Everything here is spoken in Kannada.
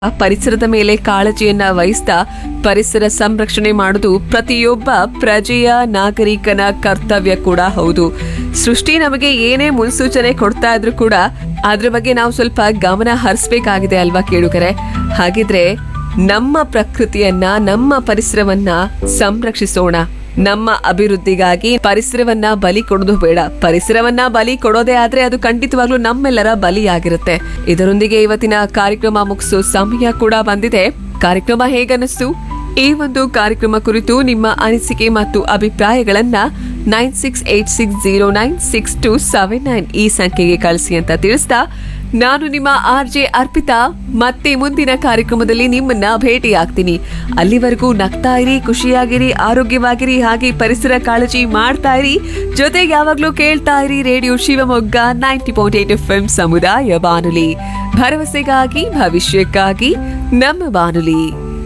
ಪರಿಸರದ ಮೇಲೆ ಕಾಳಜಿಯನ್ನ ವಹಿಸ್ತಾ ಪರಿಸರ ಸಂರಕ್ಷಣೆ ಮಾಡುವುದು ಪ್ರತಿಯೊಬ್ಬ ಪ್ರಜೆಯ ನಾಗರಿಕನ ಕರ್ತವ್ಯ ಕೂಡ ಹೌದು ಸೃಷ್ಟಿ ನಮಗೆ ಏನೇ ಮುನ್ಸೂಚನೆ ಕೊಡ್ತಾ ಇದ್ರು ಕೂಡ ಅದ್ರ ಬಗ್ಗೆ ನಾವು ಸ್ವಲ್ಪ ಗಮನ ಹರಿಸ್ಬೇಕಾಗಿದೆ ಅಲ್ವಾ ಕೇಳುಗರೆ ಹಾಗಿದ್ರೆ ನಮ್ಮ ಪ್ರಕೃತಿಯನ್ನ ನಮ್ಮ ಪರಿಸರವನ್ನ ಸಂರಕ್ಷಿಸೋಣ ನಮ್ಮ ಅಭಿವೃದ್ಧಿಗಾಗಿ ಪರಿಸರವನ್ನ ಬಲಿ ಕೊಡೋದು ಬೇಡ ಪರಿಸರವನ್ನ ಬಲಿ ಕೊಡೋದೇ ಆದ್ರೆ ಅದು ಖಂಡಿತವಾಗ್ಲೂ ನಮ್ಮೆಲ್ಲರ ಬಲಿಯಾಗಿರುತ್ತೆ ಇದರೊಂದಿಗೆ ಇವತ್ತಿನ ಕಾರ್ಯಕ್ರಮ ಮುಗಿಸೋ ಸಮಯ ಕೂಡ ಬಂದಿದೆ ಕಾರ್ಯಕ್ರಮ ಹೇಗನ್ನಿಸ್ತು ಈ ಒಂದು ಕಾರ್ಯಕ್ರಮ ಕುರಿತು ನಿಮ್ಮ ಅನಿಸಿಕೆ ಮತ್ತು ಅಭಿಪ್ರಾಯಗಳನ್ನ nine six eight six zero nine six two seven nine ಈ ಸಂಖ್ಯೆಗೆ ಕಳಿಸಿ ಅಂತ ತಿಳಿಸ್ತಾ ನಾನು ನಿಮ್ಮ ಆರ್ ಜೆ ಅರ್ಪಿತಾ ಮತ್ತೆ ಮುಂದಿನ ಕಾರ್ಯಕ್ರಮದಲ್ಲಿ ನಿಮ್ಮನ್ನ ಭೇಟಿಯಾಗ್ತೀನಿ ಅಲ್ಲಿವರೆಗೂ ನಗ್ತಾ ಇರಿ ಖುಷಿಯಾಗಿರಿ ಆರೋಗ್ಯವಾಗಿರಿ ಹಾಗೆ ಪರಿಸರ ಕಾಳಜಿ ಮಾಡ್ತಾ ಇರಿ ಜೊತೆಗೆ ಯಾವಾಗ್ಲೂ ಕೇಳ್ತಾ ಇರಿ radio Shivamogga ninety point eight F M ಸಮುದಾಯ ಬಾನುಲಿ ಭರವಸೆಗಾಗಿ ಭವಿಷ್ಯಕ್ಕಾಗಿ ನಮ್ಮ ಬಾನುಲಿ